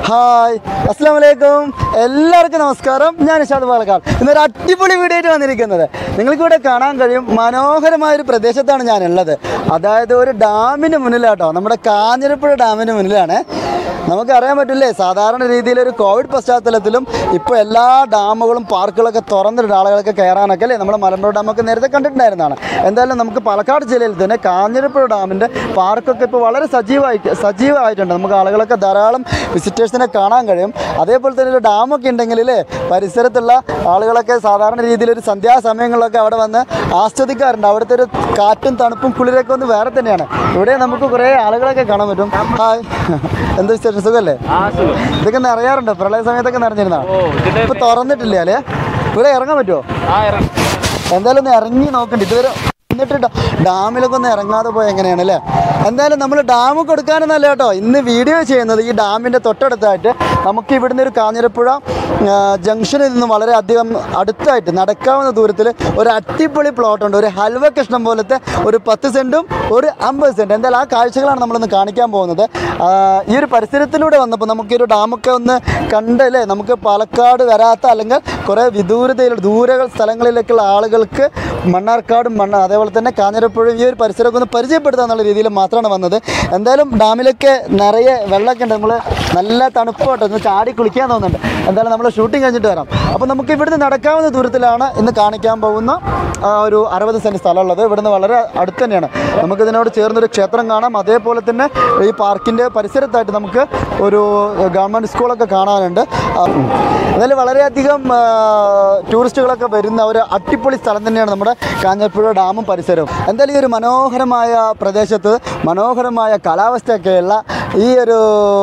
Hi അസ്സാം വലൈക്കും എല്ലാവർക്കും നമസ്കാരം ഞാൻ ഇഷാദ് പാലക്കാട് ഇന്നൊരു അടിപൊളി വീഡിയോ ആയിട്ട് വന്നിരിക്കുന്നത് നിങ്ങൾക്ക് ഇവിടെ കാണാൻ കഴിയും മനോഹരമായ ഒരു പ്രദേശത്താണ് ഞാനുള്ളത് അതായത് ഒരു ഡാമിന് മുന്നിലാട്ടോ നമ്മുടെ കാഞ്ഞിരപ്പുഴ ഡാമിന് മുന്നിലാണ് നമുക്കറിയാൻ പറ്റില്ലേ സാധാരണ രീതിയിൽ ഒരു കോവിഡ് പശ്ചാത്തലത്തിലും ഇപ്പോൾ എല്ലാ ഡാമുകളും പാർക്കുകളൊക്കെ തുറന്നിട്ട് ആളുകളൊക്കെ കയറാനൊക്കെ അല്ലേ നമ്മുടെ മലമ്പുഴ ഡാമൊക്കെ നേരത്തെ കണ്ടിട്ടുണ്ടായിരുന്നതാണ് എന്തായാലും നമുക്ക് പാലക്കാട് ജില്ലയിൽ തന്നെ കാഞ്ഞിരപ്പുഴ ഡാമിൻ്റെ പാർക്കൊക്കെ ഇപ്പോൾ വളരെ സജീവമായിട്ട് സജീവമായിട്ടുണ്ട് നമുക്ക് ആളുകളൊക്കെ ധാരാളം വിസിറ്റേഴ്സിനെ കാണാൻ കഴിയും അതേപോലെ തന്നെ ഒരു ഡാമൊക്കെ ഉണ്ടെങ്കിൽ അല്ലേ പരിസരത്തുള്ള ആളുകളൊക്കെ സാധാരണ രീതിയിൽ ഒരു സന്ധ്യാസമയങ്ങളിലൊക്കെ അവിടെ വന്ന് ആസ്വദിക്കാറുണ്ട് അവിടുത്തെ ഒരു കാറ്റും തണുപ്പും കുളിരൊക്കെ ഒന്ന് വേറെ തന്നെയാണ് ഇവിടെ നമുക്ക് കുറേ ആളുകളൊക്കെ കാണാൻ പറ്റും ഹായ് എന്ത് വിശേഷം സുഖമല്ലേ ഇതൊക്കെ നിറയാറുണ്ടോ പ്രളയ സമയത്തൊക്കെ നിറഞ്ഞിരുന്നാ ഇപ്പൊ തുറന്നിട്ടില്ല അല്ലേ ഇവിടെ ഇറങ്ങാൻ പറ്റുമോ എന്തായാലും ഒന്ന് ഇറങ്ങി നോക്കണ്ട ഇതുവരെ എന്നിട്ട് ഡ- ഡാമിലൊക്കെ ഒന്ന് ഇറങ്ങാതെ പോയി എങ്ങനെയാണ് അല്ലേ എന്തായാലും നമ്മൾ ഡാം കൊടുക്കാനൊന്നല്ല കേട്ടോ ഇന്ന് വീഡിയോ ചെയ്യുന്നത് ഈ ഡാമിൻ്റെ തൊട്ടടുത്തായിട്ട് നമുക്ക് ഇവിടുന്ന് ഒരു കാഞ്ഞിരപ്പുഴ ആ, ജംഗ്ഷനിൽ നിന്ന് വളരെ അധികം അടുത്തായിട്ട് നടക്കാവുന്ന ദൂരത്തിൽ ഒരു അടിപൊളി പ്ലോട്ട് ഉണ്ട് ഒരു ഹൽവ കൃഷ്ണം പോലത്തെ ഒരു പത്ത് സെൻറ്റും ഒരു അമ്പത് സെൻറ്റ് എന്തായാലും ആ കാഴ്ചകളാണ് നമ്മളിന്ന് കാണിക്കാൻ പോകുന്നത് ആ, ഈ ഒരു പരിസരത്തിലൂടെ വന്നപ്പോൾ നമുക്ക് ഈ ഒരു ഡാമൊക്കെ ഒന്ന് കണ്ടല്ലേ നമുക്ക് പാലക്കാട് വരാത്ത അല്ലെങ്കിൽ കുറേ വിദൂരതയിൽ ദൂര സ്ഥലങ്ങളിലേക്കുള്ള ആളുകൾക്ക് മണ്ണാർക്കാടും മണ്ണ അതേപോലെ തന്നെ കാഞ്ഞിരപ്പുഴയും ഈ ഒരു പരിസരമൊക്കെ ഒന്ന് പരിചയപ്പെടുത്തുക എന്നുള്ള രീതിയിൽ മാത്രമാണ് വന്നത് എന്തായാലും ഡാമിലൊക്കെ നിറയെ വെള്ളമൊക്കെ ഉണ്ട് നമ്മൾ നല്ല തണുപ്പോട്ടോ ഒന്ന് ചാടി കുളിക്കാൻ തോന്നുന്നുണ്ട് എന്തായാലും നമ്മൾ ഷൂട്ടിംഗ് കഴിഞ്ഞിട്ട് വരാം അപ്പോൾ നമുക്ക് ഇവിടുന്ന് നടക്കാവുന്ന ദൂരത്തിലാണ് ഇന്ന് കാണിക്കാൻ പോകുന്ന ആ, ഒരു അറുപത് സെൻറ്റ് സ്ഥലമുള്ളത് ഇവിടുന്ന് വളരെ അടുത്ത് തന്നെയാണ് നമുക്ക് ഇതിനോട് ചേർന്നൊരു ക്ഷേത്രം കാണാം അതേപോലെ തന്നെ ഈ പാർക്കിൻ്റെ പരിസരത്തായിട്ട് നമുക്ക് ഒരു ഗവൺമെൻറ് സ്കൂളൊക്കെ കാണാനുണ്ട് ആ, എന്തായാലും വളരെയധികം ആ, ടൂറിസ്റ്റുകളൊക്കെ വരുന്ന ഒരു അടിപൊളി സ്ഥലം തന്നെയാണ് നമ്മുടെ കാഞ്ഞിരപ്പുഴ ഡാമും പരിസരവും എന്തായാലും ഈ ഒരു മനോഹരമായ പ്രദേശത്ത് മനോഹരമായ കാലാവസ്ഥയൊക്കെയുള്ള ഈ ഒരു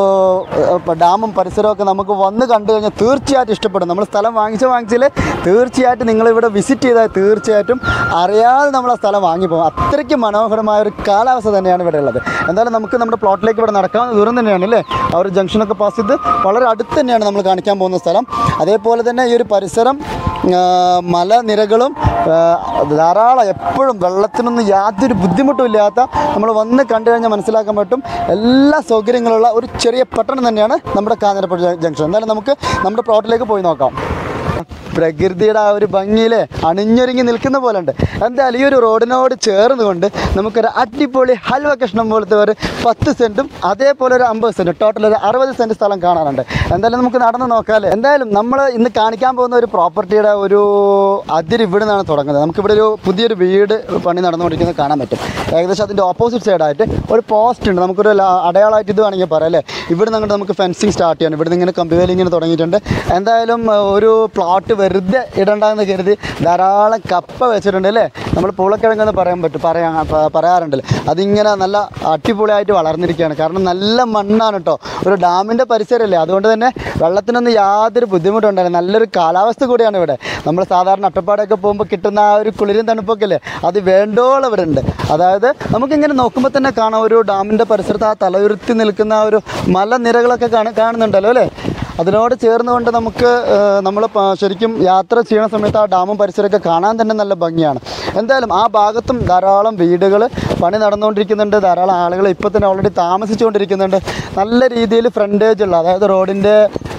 ഏഹ്, ഡാമും പരിസരമൊക്കെ നമുക്ക് വന്ന് കണ്ടു കഴിഞ്ഞാൽ തീർച്ചയായിട്ടും ഇഷ്ടപ്പെടും നമ്മൾ സ്ഥലം വാങ്ങിച്ച് വാങ്ങിച്ചാൽ തീർച്ചയായിട്ടും നിങ്ങളിവിടെ വിസിറ്റ് ചെയ്താൽ തീർച്ചയായിട്ടും അറിയാതെ നമ്മൾ ആ സ്ഥലം വാങ്ങിപ്പോകും അത്രയ്ക്ക് മനോഹരമായ ഒരു കാലാവസ്ഥ തന്നെയാണ് ഇവിടെ ഉള്ളത് എന്തായാലും നമുക്ക് നമ്മുടെ പ്ലോട്ടിലേക്ക് ഇവിടെ നടക്കാവുന്ന ദൂരം തന്നെയാണ് അല്ലേ ആ ഒരു ജംഗ്ഷനൊക്കെ പാസ് ചെയ്ത് വളരെ അടുത്ത് തന്നെയാണ് നമ്മൾ കാണിക്കാൻ പോകുന്ന സ്ഥലം അതേപോലെ തന്നെ ഈ ഒരു പരിസരം ആ, മലനിരകളും ആ, ധാരാളം എപ്പോഴും വെള്ളത്തിനൊന്നും യാതൊരു ബുദ്ധിമുട്ടും ഇല്ലാത്ത നമ്മൾ വന്ന് കണ്ടു കഴിഞ്ഞാൽ മനസ്സിലാക്കാൻ പറ്റും എല്ലാ സൗകര്യങ്ങളുള്ള ഒരു ചെറിയ പട്ടണം തന്നെയാണ് നമ്മുടെ കാഞ്ഞിരപ്പുഴ ജംഗ്ഷൻ എന്തായാലും നമുക്ക് നമ്മുടെ പ്ലോട്ടിലേക്ക് പോയി നോക്കാം പ്രകൃതിയുടെ ആ ഒരു ഭംഗിയിലെ അണിഞ്ഞൊരുങ്ങി നിൽക്കുന്ന പോലെ ഉണ്ട് എന്തായാലും ഈ ഒരു റോഡിനോട് ചേർന്നുകൊണ്ട് നമുക്കൊരു അടിപൊളി ഹൽവ കഷ്ണം പോലത്തെ ഒരു പത്ത് സെൻറ്റും അതേപോലെ ഒരു അമ്പത് സെൻറ്റ് ടോട്ടൽ ഒരു അറുപത് സെൻറ്റ് സ്ഥലം കാണാനുണ്ട് എന്തായാലും നമുക്ക് നടന്ന് നോക്കാമല്ലേ എന്തായാലും നമ്മൾ ഇന്ന് കാണിക്കാൻ പോകുന്ന ഒരു പ്രോപ്പർട്ടിയുടെ ഒരു അതിര് ഇവിടെ നിന്നാണ് തുടങ്ങുന്നത് നമുക്കിവിടെ ഒരു പുതിയൊരു വീട് പണി നടന്നുകൊണ്ടിരിക്കുന്നത് കാണാൻ പറ്റും ഏകദേശം അതിൻ്റെ ഓപ്പോസിറ്റ് സൈഡായിട്ട് ഒരു പോസ്റ്റ് ഉണ്ട് നമുക്കൊരു ല- അടയാളമായിട്ട് ഇത് വേണമെങ്കിൽ പറയാം അല്ലേ ഇവിടെ നിന്ന് അങ്ങോട്ട് നമുക്ക് ഫെൻസിങ് സ്റ്റാർട്ട് ചെയ്യണം ഇവിടെ നിന്ന് ഇങ്ങനെ കമ്പിവേലി ഇങ്ങനെ തുടങ്ങിയിട്ടുണ്ട് എന്തായാലും ആ, ഒരു പ്ലോട്ട് വെറുതെ ഇടണ്ടെന്ന് കരുതി ധാരാളം കപ്പ വെച്ചിട്ടുണ്ട് അല്ലേ നമ്മൾ പൂളക്കിഴങ്ങെന്ന് പറയാൻ പറ്റും പറയാൻ പ- പറയാറുണ്ടല്ലോ അതിങ്ങനെ നല്ല അടിപൊളിയായിട്ട് വളർന്നിരിക്കുകയാണ് കാരണം നല്ല മണ്ണാണ് കേട്ടോ ഒരു ഡാമിൻ്റെ പരിസരമല്ലേ അതുകൊണ്ട് തന്നെ വെള്ളത്തിനൊന്നും യാതൊരു ബുദ്ധിമുട്ടുണ്ടായില്ല നല്ലൊരു കാലാവസ്ഥ കൂടിയാണ് ഇവിടെ നമ്മൾ സാധാരണ അട്ടപ്പാടൊക്കെ പോകുമ്പോൾ കിട്ടുന്ന ആ ഒരു കുളിരും തണുപ്പൊക്കെ അല്ലേ അത് വേണ്ടോളം ഇവിടെ ഉണ്ട് അതായത് നമുക്കിങ്ങനെ നോക്കുമ്പോൾ തന്നെ കാണാം ഒരു ഡാമിൻ്റെ പരിസരത്ത് ആ തലയുരുത്തി നിൽക്കുന്ന ആ ഒരു മലനിരകളൊക്കെ കാണ കാണുന്നുണ്ടല്ലോ അല്ലേ അതിനോട് ചേർന്നുകൊണ്ട് നമുക്ക് നമ്മൾ ശരിക്കും യാത്ര ചെയ്യുന്ന സമയത്ത് ആ ഡാമും പരിസരമൊക്കെ കാണാൻ തന്നെ നല്ല ഭംഗിയാണ് എന്തായാലും ആ ഭാഗത്തും ധാരാളം വീടുകൾ പണി നടന്നുകൊണ്ടിരിക്കുന്നുണ്ട് ധാരാളം ആളുകൾ ഇപ്പോൾ തന്നെ ഓൾറെഡി താമസിച്ചുകൊണ്ടിരിക്കുന്നുണ്ട് നല്ല രീതിയിൽ ഫ്രണ്ടേജ് ഉള്ള അതായത് റോഡിൻ്റെ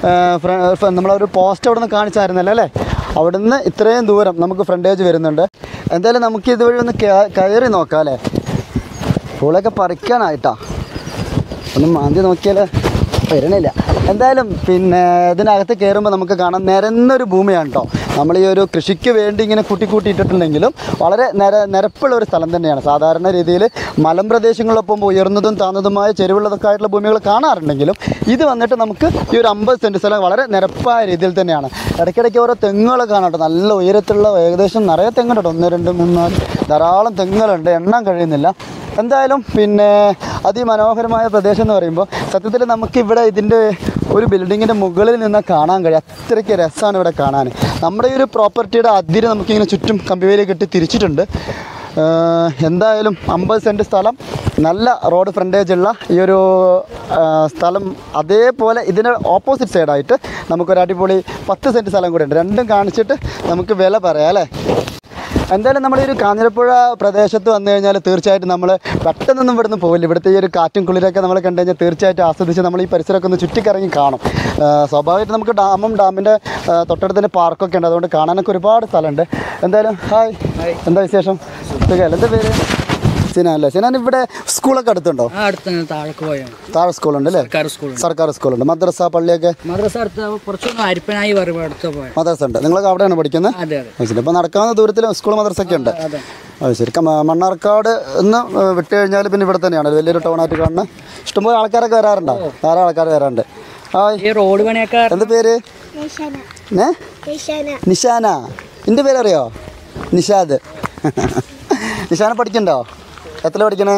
നമ്മളൊരു പോസ്റ്റ് അവിടെ നിന്ന് കാണിച്ചായിരുന്നല്ലോ അല്ലേ അവിടുന്ന് ഇത്രയും ദൂരം നമുക്ക് ഫ്രണ്ടേജ് വരുന്നുണ്ട് എന്തായാലും നമുക്ക് ഇതുവഴി ഒന്ന് കയ- കയറി നോക്കാം അല്ലേ പൂളൊക്കെ പറിക്കാനായിട്ടാ ഒന്ന് മാന്തി നോക്കിയാൽ വരണില്ല എന്തായാലും പിന്നെ ഇതിനകത്ത് കയറുമ്പോൾ നമുക്ക് കാണാം നിരന്നൊരു ഭൂമിയാണ് കേട്ടോ നമ്മൾ ഈ ഒരു കൃഷിക്ക് വേണ്ടി ഇങ്ങനെ കൂട്ടി കൂട്ടി ഇട്ടിട്ടുണ്ടെങ്കിലും വളരെ നിര നിരപ്പുള്ള ഒരു സ്ഥലം തന്നെയാണ് സാധാരണ രീതിയിൽ മലമ്പ്രദേശങ്ങളിലൊപ്പം ഉയർന്നതും താന്നതുമായ ചെരുവുള്ളതൊക്കെ ആയിട്ടുള്ള ഭൂമികൾ കാണാറുണ്ടെങ്കിലും ഇത് വന്നിട്ട് നമുക്ക് ഈ ഒരു അമ്പത് സെൻറ്റ് സ്ഥലം വളരെ നിരപ്പായ രീതിയിൽ തന്നെയാണ് ഇടയ്ക്കിടയ്ക്ക് ഓരോ തെങ്ങുകൾ കാണാം കേട്ടോ നല്ല ഉയരത്തിലുള്ള ഏകദേശം നിറയെ തെങ്ങുണ്ട് കേട്ടോ ഒന്ന് രണ്ട് മൂന്ന് നാല് ധാരാളം തെങ്ങുകളുണ്ട് എണ്ണാൻ കഴിയുന്നില്ല എന്തായാലും പിന്നെ അതിമനോഹരമായ പ്രദേശം എന്ന് പറയുമ്പോൾ സത്യത്തിൽ നമുക്കിവിടെ ഇതിൻ്റെ ഒരു ബിൽഡിങ്ങിൻ്റെ മുകളിൽ നിന്ന് കാണാൻ കഴിയും അത്രയ്ക്ക് രസമാണ് ഇവിടെ കാണാൻ നമ്മുടെ ഈ ഒരു പ്രോപ്പർട്ടിയുടെ അതിര് നമുക്കിങ്ങനെ ചുറ്റും കമ്പിവേലി കെട്ടി തിരിച്ചിട്ടുണ്ട് ഏഹ് എന്തായാലും അമ്പത് സെൻറ്റ് സ്ഥലം നല്ല റോഡ് ഫ്രണ്ടേജ് ഉള്ള ഈ ഒരു ആ, സ്ഥലം അതേപോലെ ഇതിന് ഓപ്പോസിറ്റ് സൈഡായിട്ട് നമുക്കൊരു അടിപൊളി പത്ത് സെൻറ്റ് സ്ഥലം കൂടെ ഉണ്ട് രണ്ടും കാണിച്ചിട്ട് നമുക്ക് വില പറയാം അല്ലേ എന്തായാലും നമ്മൾ ഈ ഒരു കാഞ്ഞിരപ്പുഴ പ്രദേശത്ത് വന്നു കഴിഞ്ഞാൽ തീർച്ചയായിട്ടും നമ്മൾ പെട്ടെന്നൊന്നും ഇവിടുന്ന് പോകില്ല ഇവിടുത്തെ ഈ ഒരു കാറ്റും കുളിരൊക്കെ നമ്മൾ കണ്ടു കഴിഞ്ഞാൽ തീർച്ചയായിട്ടും ആസ്വദിച്ച് നമ്മൾ ഈ പരിസരമൊക്കെ ഒന്ന് ചുറ്റിക്കറങ്ങി കാണും ആ, സ്വാഭാവികമായിട്ട് നമുക്ക് ഡാമും ഡാമിൻ്റെ തൊട്ടടുത്ത് തന്നെ പാർക്കൊക്കെ ഉണ്ട് അതുകൊണ്ട് കാണാനൊക്കെ ഒരുപാട് സ്ഥലമുണ്ട് എന്തായാലും ഹായ് എന്താ വിശേഷം സുഖമല്ല എന്താ പേര് സിനാൻ അല്ലേ സിനാൻ ഇവിടെ സ്കൂളൊക്കെ അടുത്തുണ്ടോ ആ അടുത്ത് തന്നെ താഴേക്ക് പോയാൽ മതി. താഴെ സ്കൂളുണ്ട് അല്ലേ സർക്കാർ സ്കൂളുണ്ട് സർക്കാർ സ്കൂളുണ്ട് മദ്രസ പള്ളിയൊക്കെ മദ്രസ അടുത്ത് കുറച്ചൊന്നും അരിപ്പനായി പറയുമ്പോൾ അടുത്ത് പോയാൽ മദ്രസ ഉണ്ട് നിങ്ങളൊക്കെ അവിടെയാണ് പഠിക്കുന്നത് അതെ അതെ അത് ശരി ഇപ്പോൾ നടക്കാവുന്ന ദൂരത്തിൽ സ്കൂൾ മദ്രസൊക്കെ ഉണ്ട് അതെ അത് ശരി ക- മണ്ണാർക്കാട് എന്ന് വിട്ട് കഴിഞ്ഞാൽ പിന്നെ ഇവിടെ തന്നെയാണ് വലിയൊരു ടൗണായിട്ട് കാണുന്നത് ഇഷ്ടംപോലെ ആൾക്കാരൊക്കെ വരാറുണ്ടോ ധാരാളം ആൾക്കാർ വരാറുണ്ട് ഹായ് ഈ റോഡ് പണിയൊക്കെ എന്താ പേര് നിഷാന ഏ നിഷാന നിഷാന എൻ്റെ പേരറിയോ നിഷാദ് നിഷാന പഠിക്കണ്ടോ എത്ര പഠിക്കണേ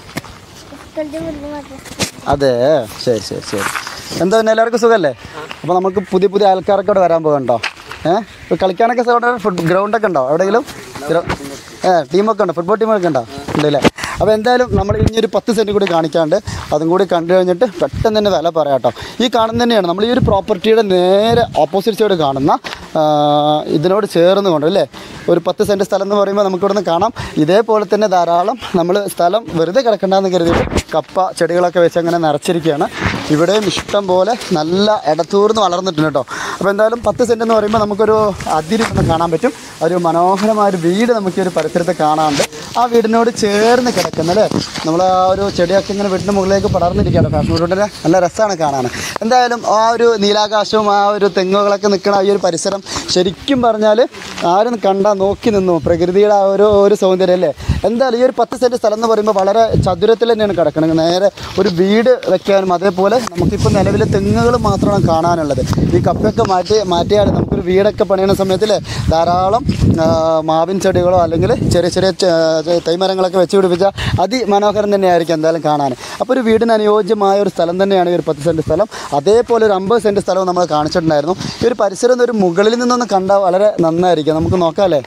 സ്കൂളിൽ മുന്നേ മാത്രം അതെ ശരി ശരി ശരി എന്താ പിന്നെ എല്ലാവർക്കും സുഖമല്ലേ അപ്പോൾ നമുക്ക് പുതിയ പുതിയ ആൾക്കാരൊക്കെ ഇവിടെ വരാൻ പോകണ്ടോ ഏഹ് ഇപ്പോൾ കളിക്കാനൊക്കെ അവിടെ ഫുട് ഗ്രൗണ്ടൊക്കെ ഉണ്ടോ എവിടെയെങ്കിലും ഗ്രൗ- ഏ ടീമൊക്കെ ഉണ്ടോ ഫുട്ബോൾ ടീമൊക്കെ ഉണ്ടോ ഉണ്ടല്ലേ അപ്പോൾ എന്തായാലും നമ്മൾ ഇനി ഒരു പത്ത് സെൻറ്റ് കൂടി കാണിക്കാണ്ട് അതും കൂടി കണ്ടു കഴിഞ്ഞിട്ട് പെട്ടെന്ന് തന്നെ വില പറയാം കേട്ടോ ഈ കാണുന്ന തന്നെയാണ് നമ്മൾ ഈ ഒരു പ്രോപ്പർട്ടിയുടെ നേരെ ഓപ്പോസിറ്റ് സൈഡ് കാണുന്ന ആ, ഇതിനോട് ചേർന്ന് കൊണ്ട് അല്ലേ ഒരു പത്ത് സെൻറ്റ് സ്ഥലം എന്ന് പറയുമ്പോൾ നമുക്കിവിടുന്ന് കാണാം ഇതേപോലെ തന്നെ ധാരാളം നമ്മൾ സ്ഥലം വെറുതെ കിടക്കണ്ടെന്ന് കരുതിയിട്ട് കപ്പ ചെടികളൊക്കെ വെച്ച് അങ്ങനെ നിറച്ചിരിക്കുകയാണ് ഇവിടെയും ഇഷ്ടം പോലെ നല്ല ഇടത്തൂർന്ന് വളർന്നിട്ടുണ്ട് കേട്ടോ അപ്പോൾ എന്തായാലും പത്ത് സെൻറ്റ് എന്ന് പറയുമ്പോൾ നമുക്കൊരു അതിരി ഒന്ന് കാണാൻ പറ്റും ഒരു മനോഹരമായ ഒരു വീട് നമുക്ക് ഈ ഒരു പരിസരത്ത് കാണാനുണ്ട് ആ വീടിനോട് ചേർന്ന് കിടക്കുന്ന അല്ലേ നമ്മൾ ആ ഒരു ചെടിയൊക്കെ ഇങ്ങനെ വീടിൻ്റെ മുകളിലേക്ക് പടർന്നിരിക്കുകയാണ് ഫാഷൻ ഫ്രൂട്ടിൻ്റെ നല്ല രസമാണ് കാണാൻ എന്തായാലും ആ ഒരു നീലാകാശവും ആ ഒരു തെങ്ങുകളൊക്കെ നിൽക്കുന്ന ഈ ഒരു പരിസരം ശരിക്കും പറഞ്ഞാൽ ആരും കണ്ടാൽ നോക്കി നിന്നു പ്രകൃതിയുടെ ആ ഒരു ഒരു സൗന്ദര്യം അല്ലേ എന്തായാലും ഈ ഒരു പത്ത് സെൻറ്റ് സ്ഥലം എന്ന് പറയുമ്പോൾ വളരെ ചതുരത്തിൽ തന്നെയാണ് കിടക്കുന്നത് നേരെ ഒരു വീട് വെക്കാനും അതേപോലെ നമുക്കിപ്പോൾ നിലവിലെ തെങ്ങുകൾ മാത്രമാണ് കാണാനുള്ളത് ഈ കപ്പയൊക്കെ മാറ്റി മാറ്റിയാൽ നമുക്കൊരു വീടൊക്കെ പണിയുന്ന സമയത്തിൽ ധാരാളം ആ, മാവിൻ ചെടികളോ അല്ലെങ്കിൽ ചെറിയ ചെറിയ ച- ച- തൈമരങ്ങളൊക്കെ വെച്ച് പിടിപ്പിച്ചാൽ അതിമനോഹരം തന്നെയായിരിക്കും എന്തായാലും കാണാൻ അപ്പോൾ ഒരു വീടിന് അനുയോജ്യമായ ഒരു സ്ഥലം തന്നെയാണ് ഈ ഒരു പത്ത് സെൻറ്റ് സ്ഥലം അതേപോലെ ഒരു അമ്പത് സെൻറ്റ് സ്ഥലവും നമ്മൾ കാണിച്ചിട്ടുണ്ടായിരുന്നു ഈ ഒരു പരിസരം ഒരു മുകളിൽ നിന്നൊന്ന് കണ്ടാൽ വളരെ നന്നായിരിക്കും നമുക്ക് നോക്കാം അല്ലേ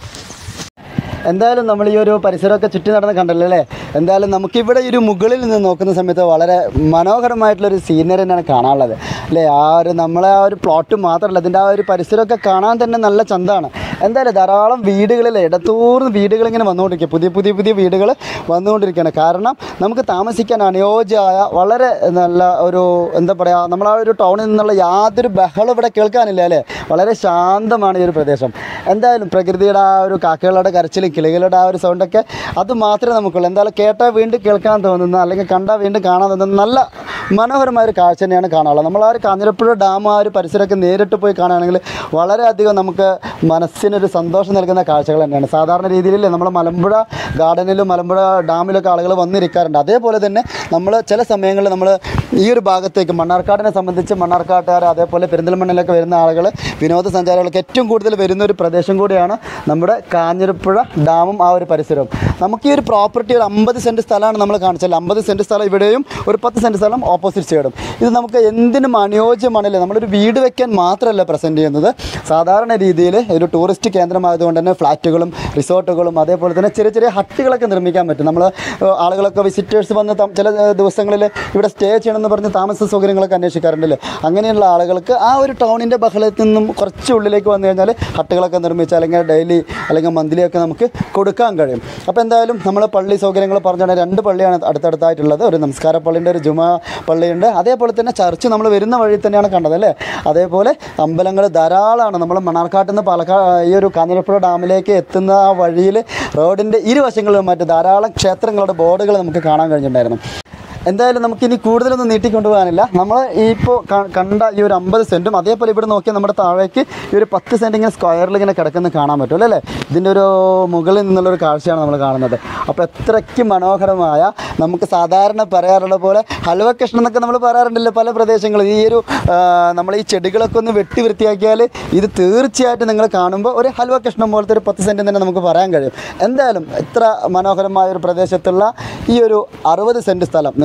എന്തായാലും നമ്മൾ ഈ ഒരു പരിസരമൊക്കെ ചുറ്റി നടന്ന് കണ്ടല്ലോ അല്ലേ എന്തായാലും നമുക്കിവിടെ ഈ ഒരു മുകളിൽ നിന്ന് നോക്കുന്ന സമയത്ത് വളരെ മനോഹരമായിട്ടുള്ളൊരു സീനറി തന്നെയാണ് കാണാനുള്ളത് അല്ലേ ആ ഒരു നമ്മളെ ആ ഒരു പ്ലോട്ട് മാത്രമല്ല അതിൻ്റെ ആ ഒരു പരിസരമൊക്കെ കാണാൻ തന്നെ നല്ല ചന്തമാണ് എന്തായാലും ധാരാളം വീടുകളിൽ ഇടത്തൂർന്ന് വീടുകൾ ഇങ്ങനെ വന്നുകൊണ്ടിരിക്കുക പുതിയ പുതിയ പുതിയ വീടുകൾ വന്നുകൊണ്ടിരിക്കുകയാണ് കാരണം നമുക്ക് താമസിക്കാൻ അനുയോജ്യമായ വളരെ നല്ല ഒരു എന്താ പറയുക നമ്മൾ ആ ഒരു ടൗണിൽ നിന്നുള്ള യാതൊരു ബഹളം ഇവിടെ കേൾക്കാനില്ല അല്ലേ വളരെ ശാന്തമാണ് ഈ ഒരു പ്രദേശം എന്തായാലും പ്രകൃതിയുടെ ആ ഒരു കാക്കകളുടെ കരച്ചിലും കിളികളുടെ ആ ഒരു സൗണ്ടൊക്കെ അത് മാത്രമേ നമുക്കുള്ളൂ എന്തായാലും കേട്ടാൽ വീണ്ടും കേൾക്കാൻ തോന്നുന്ന അല്ലെങ്കിൽ കണ്ടാൽ വീണ്ടും കാണാൻ തോന്നുന്ന നല്ല മനോഹരമായ ഒരു കാഴ്ച തന്നെയാണ് കാണാനുള്ളത് നമ്മൾ ആ ഒരു കാഞ്ഞിരപ്പുഴ ഡാം ആ ഒരു പരിസരമൊക്കെ നേരിട്ട് പോയി കാണുകയാണെങ്കിൽ വളരെയധികം നമുക്ക് മനസ്സിനൊരു സന്തോഷം നൽകുന്ന കാഴ്ചകൾ തന്നെയാണ് സാധാരണ രീതിയിൽ നമ്മൾ മലമ്പുഴ ഗാർഡനിലും മലമ്പുഴ ഡാമിലൊക്കെ ആളുകൾ വന്നിരിക്കാറുണ്ട് അതേപോലെ തന്നെ നമ്മൾ ചില സമയങ്ങളിൽ നമ്മൾ ഈ ഒരു ഭാഗത്തേക്ക് മണ്ണാർക്കാടിനെ സംബന്ധിച്ച് മണ്ണാർക്കാട്ടുകാർ അതേപോലെ പെരിന്തൽമണ്ണിലൊക്കെ വരുന്ന ആളുകൾ വിനോദസഞ്ചാരികൾക്ക് ഏറ്റവും കൂടുതൽ വരുന്ന ഒരു പ്രദേശം കൂടിയാണ് നമ്മുടെ കാഞ്ഞിരപ്പുഴ ഡാമും ആ ഒരു പരിസരവും നമുക്ക് ഈ ഒരു പ്രോപ്പർട്ടി ഒരു അമ്പത് സെൻറ്റ് സ്ഥലമാണ് നമ്മൾ കാണിച്ചത് അമ്പത് സെൻറ്റ് സ്ഥലം ഇവിടെയും ഒരു പത്ത് സെൻറ്റ് സ്ഥലം ഓപ്പോസിറ്റ് സൈഡും ഇത് നമുക്ക് എന്തിനും അനുയോജ്യമാണല്ലേ നമ്മളൊരു വീട് വെക്കാൻ മാത്രമല്ല പ്രസൻറ്റ് ചെയ്യുന്നത് സാധാരണ രീതിയിൽ ഒരു ടൂറിസ്റ്റ് കേന്ദ്രമായതുകൊണ്ട് തന്നെ ഫ്ലാറ്റുകളും റിസോർട്ടുകളും അതേപോലെ തന്നെ ചെറിയ ചെറിയ ഹട്ടുകളൊക്കെ നിർമ്മിക്കാൻ പറ്റും നമ്മൾ ആളുകളൊക്കെ വിസിറ്റേഴ്സ് വന്ന് തം- ചില ദിവസങ്ങളിൽ ഇവിടെ സ്റ്റേ ചെയ്യണമെന്ന് പറഞ്ഞ് താമസ സൗകര്യങ്ങളൊക്കെ അന്വേഷിക്കാറുണ്ടല്ലേ അങ്ങനെയുള്ള ആളുകൾക്ക് ആ ഒരു ടൗണിൻ്റെ ബഹളത്തിൽ നിന്നും കുറച്ച് ഉള്ളിലേക്ക് വന്നു കഴിഞ്ഞാൽ ഹട്ടുകളൊക്കെ നിർമ്മിച്ച് അല്ലെങ്കിൽ ഡെയിലി അല്ലെങ്കിൽ മന്ത്ലി ഒക്കെ നമുക്ക് കൊടുക്കാൻ കഴിയും അപ്പോൾ എന്തായാലും നമ്മൾ പള്ളി സൗകര്യങ്ങൾ പറഞ്ഞാൽ രണ്ട് പള്ളിയാണ് അടുത്തടുത്തായിട്ടുള്ളത് ഒരു നമസ്കാര പള്ളിയുണ്ട് ഒരു ജുമാ പള്ളിയുണ്ട് അതേപോലെ തന്നെ ചർച്ച് നമ്മൾ വരുന്ന വഴി തന്നെയാണ് കണ്ടത് അല്ലേ അതേപോലെ അമ്പലങ്ങൾ ധാരാളമാണ് നമ്മൾ മണ്ണാർക്കാട്ടിൽ നിന്ന് പാലക്കാട് ഈ ഒരു കാഞ്ഞിരപ്പുഴ ഡാമിലേക്ക് എത്തുന്ന ആ വഴിയിൽ റോഡിൻ്റെ ഇരുവശങ്ങളിലും മറ്റ് ധാരാളം ക്ഷേത്രങ്ങളുടെ ബോർഡുകൾ നമുക്ക് കാണാൻ കഴിഞ്ഞിട്ടുണ്ടായിരുന്നു എന്തായാലും നമുക്കിനി കൂടുതലൊന്നും നീട്ടിക്കൊണ്ടുപോകാനില്ല നമ്മൾ ഈ ഇപ്പോൾ കണ്ട ഈ ഒരു അമ്പത് സെൻറ്റും അതേപോലെ ഇവിടെ നോക്കിയാൽ നമ്മുടെ താഴേക്ക് ഈ ഒരു പത്ത് സെൻറ്റ് ഇങ്ങനെ സ്ക്വയറിൽ ഇങ്ങനെ കിടക്കുന്നത് കാണാൻ പറ്റുമല്ലോ അല്ലേ ഇതിൻ്റെ ഒരു മുകളിൽ നിന്നുള്ളൊരു കാഴ്ചയാണ് നമ്മൾ കാണുന്നത് അപ്പോൾ എത്രയ്ക്ക് മനോഹരമായ നമുക്ക് സാധാരണ പറയാറുള്ള പോലെ ഹൽവ കഷ്ണം എന്നൊക്കെ നമ്മൾ പറയാറുണ്ടല്ലോ പല പ്രദേശങ്ങളിൽ ഈ ഒരു ആ, നമ്മൾ ഈ ചെടികളൊക്കെ ഒന്ന് വെട്ടി വൃത്തിയാക്കിയാൽ ഇത് തീർച്ചയായിട്ടും നിങ്ങൾ കാണുമ്പോൾ ഒരു ഹൽവ കഷ്ണം പോലത്തെ ഒരു പത്ത് സെൻറ്റ് തന്നെ നമുക്ക് പറയാൻ കഴിയും എന്തായാലും ഇത്ര മനോഹരമായ ഒരു പ്രദേശത്തുള്ള ഈ ഒരു അറുപത് സെൻറ്റ് സ്ഥലം നിങ്ങൾ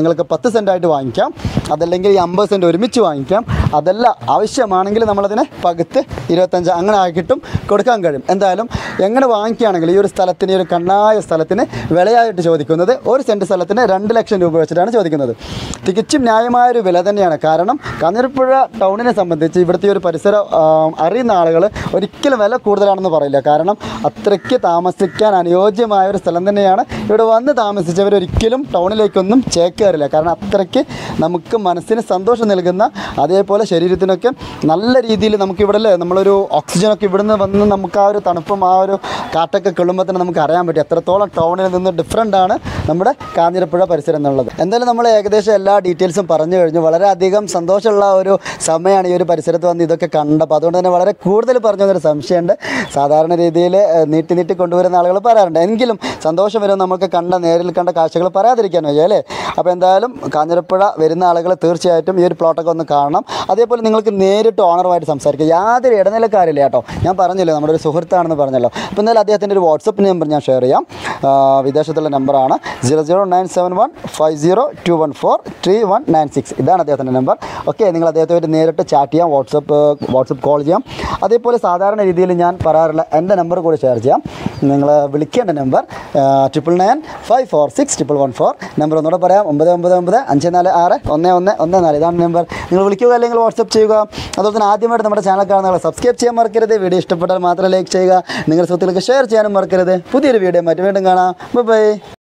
നിങ്ങൾക്ക് പത്ത് സെൻറ്റായിട്ട് വാങ്ങിക്കാം അതല്ലെങ്കിൽ ഈ അമ്പത് സെൻറ്റ് ഒരുമിച്ച് വാങ്ങിക്കാം അതല്ല ആവശ്യമാണെങ്കിൽ നമ്മളതിനെ പകുത്ത് ഇരുപത്തഞ്ച് അങ്ങനെ ആക്കിയിട്ടും കൊടുക്കാൻ കഴിയും എന്തായാലും എങ്ങനെ വാങ്ങിക്കുകയാണെങ്കിൽ ഈ ഒരു സ്ഥലത്തിന് ഈ ഒരു കണ്ണായ സ്ഥലത്തിന് വിലയായിട്ട് ചോദിക്കുന്നത് ഒരു സെൻറ്റ് സ്ഥലത്തിന് രണ്ട് ലക്ഷം രൂപ വെച്ചിട്ടാണ് ചോദിക്കുന്നത് തികച്ചും ന്യായമായൊരു വില തന്നെയാണ് കാരണം കാഞ്ഞിരപ്പുഴ ടൗണിനെ സംബന്ധിച്ച് ഇവിടുത്തെ ഒരു പരിസരം ആ, അറിയുന്ന ആളുകൾ ഒരിക്കലും വില കൂടുതലാണെന്ന് പറയില്ല കാരണം അത്രയ്ക്ക് താമസിക്കാൻ അനുയോജ്യമായ ഒരു സ്ഥലം തന്നെയാണ് ഇവിടെ വന്ന് താമസിച്ചവർ ഒരിക്കലും ടൗണിലേക്കൊന്നും ചേക്കേറില്ല കാരണം അത്രയ്ക്ക് നമുക്ക് മനസ്സിന് സന്തോഷം നൽകുന്ന അതേപോലെ ശരീരത്തിനൊക്കെ നല്ല രീതിയിൽ നമുക്ക് ഇവിടെ അല്ലേ നമ്മളൊരു ഓക്സിജനൊക്കെ ഇവിടുന്ന് വന്ന് നമുക്ക് ആ ഒരു തണുപ്പും ആ ഒരു കാറ്റൊക്കെ കൊള്ളുമ്പോൾ തന്നെ നമുക്ക് അറിയാൻ പറ്റും എത്രത്തോളം ടൗണിൽ നിന്ന് ഡിഫറെൻ്റ് ആണ് നമ്മുടെ കാഞ്ഞിരപ്പുഴ പരിസരം എന്നുള്ളത് എന്തായാലും നമ്മൾ ഏകദേശം എല്ലാ ഡീറ്റെയിൽസും പറഞ്ഞു കഴിഞ്ഞു വളരെയധികം സന്തോഷമുള്ള ഒരു സമയമാണ് ഈ ഒരു പരിസരത്ത് വന്ന് ഇതൊക്കെ കണ്ടപ്പോൾ അതുകൊണ്ട് തന്നെ വളരെ കൂടുതൽ പറഞ്ഞു എന്നൊരു സംശയമുണ്ട് സാധാരണ രീതിയിൽ നീട്ടി നീട്ടി കൊണ്ടുവരുന്ന ആളുകൾ പറയാറുണ്ട് എങ്കിലും സന്തോഷം വരും നമുക്ക് കണ്ട നേരിൽ കണ്ട കാഴ്ചകൾ പറയാതിരിക്കാൻ വയ്യ അല്ലേ അപ്പോൾ എന്തായാലും കാഞ്ഞിരപ്പുഴ വരുന്ന ആളുകൾ തീർച്ചയായിട്ടും ഈ ഒരു പ്ലോട്ടൊക്കെ ഒന്ന് കാണണം അതേപോലെ നിങ്ങൾക്ക് നേരിട്ട് ഓണറുമായിട്ട് സംസാരിക്കുക യാതൊരു ഇടനിലക്കാരില്ല കേട്ടോ ഞാൻ പറഞ്ഞില്ലേ നമ്മുടെ ഒരു സുഹൃത്താണെന്ന് പറഞ്ഞല്ലോ അപ്പോൾ എന്തായാലും അദ്ദേഹത്തിൻ്റെ ഒരു വാട്സപ്പ് നമ്പർ ഞാൻ ഷെയർ ചെയ്യാം ആ, വിദേശത്തുള്ള നമ്പറാണ് zero zero nine seven one five zero two one four three one nine six ഇതാണ് അദ്ദേഹത്തിൻ്റെ നമ്പർ ഓക്കെ നിങ്ങൾ അദ്ദേഹത്തെ നേരിട്ട് ചാറ്റ് ചെയ്യാം വാട്സപ്പ് വാട്സപ്പ് കോൾ ചെയ്യാം അതേപോലെ സാധാരണ രീതിയിൽ ഞാൻ പറയാറുള്ള എൻ്റെ നമ്പർ കൂടി ഷെയർ ചെയ്യാം നിങ്ങൾ വിളിക്കേണ്ട number triple nine five four six triple one four number ഒന്നുകൂടെ പറയാം ഒമ്പത് ഒമ്പത് ഒമ്പത് അഞ്ച് നാല് ആറ് ഒന്ന് ഒന്ന് ഒന്ന് നാല് ഇതാണ് നമ്പർ നിങ്ങൾ വിളിക്കുക അല്ലെങ്കിൽ വാട്സപ്പ് ചെയ്യുക അതുപോലെ തന്നെ ആദ്യമായിട്ട് നമ്മുടെ ചാനൽ കാണുന്നവർ സബ്സ്ക്രൈബ് ചെയ്യാൻ മറക്കരുത് വീഡിയോ ഇഷ്ടപ്പെട്ടാൽ മാത്രം ലൈക്ക് ചെയ്യുക നിങ്ങളുടെ സുഹൃത്തുക്കൾക്ക് ഷെയർ ചെയ്യാനും മറക്കരുത് പുതിയൊരു വീഡിയോ മറ്റു വീണ്ടും കാണാം ബൈ